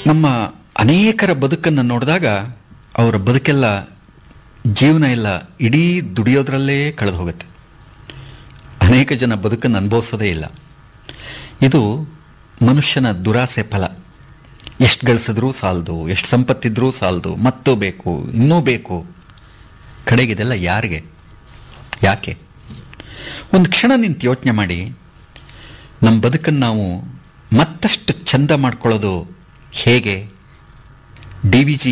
ನಮ್ಮ ಅನೇಕರ ಬದುಕನ್ನು ನೋಡಿದಾಗ ಅವರ ಬದುಕೆಲ್ಲ ಜೀವನ ಎಲ್ಲ ಇಡೀ ದುಡಿಯೋದ್ರಲ್ಲೇ ಕಳೆದು ಹೋಗುತ್ತೆ ಅನೇಕ ಜನ ಬದುಕನ್ನು ಅನುಭವಿಸೋದೇ ಇಲ್ಲ ಇದು ಮನುಷ್ಯನ ದುರಾಸೆ ಫಲ ಎಷ್ಟು ಗಳಿಸಿದ್ರೂ ಸಾಲದು ಎಷ್ಟು ಸಂಪತ್ತಿದ್ರೂ ಸಾಲದು ಮತ್ತೂ ಬೇಕು ಇನ್ನೂ ಬೇಕು ಕಡೆಗಿದೆಲ್ಲ ಯಾರಿಗೆ ಯಾಕೆ ಒಂದು ಕ್ಷಣ ನಿಂತು ಯೋಚನೆ ಮಾಡಿ ನಮ್ಮ ಬದುಕನ್ನು ನಾವು ಮತ್ತಷ್ಟು ಚಂದ ಮಾಡ್ಕೊಳ್ಳೋದು ಹೇಗೆ ಡಿ ವಿ ಜಿ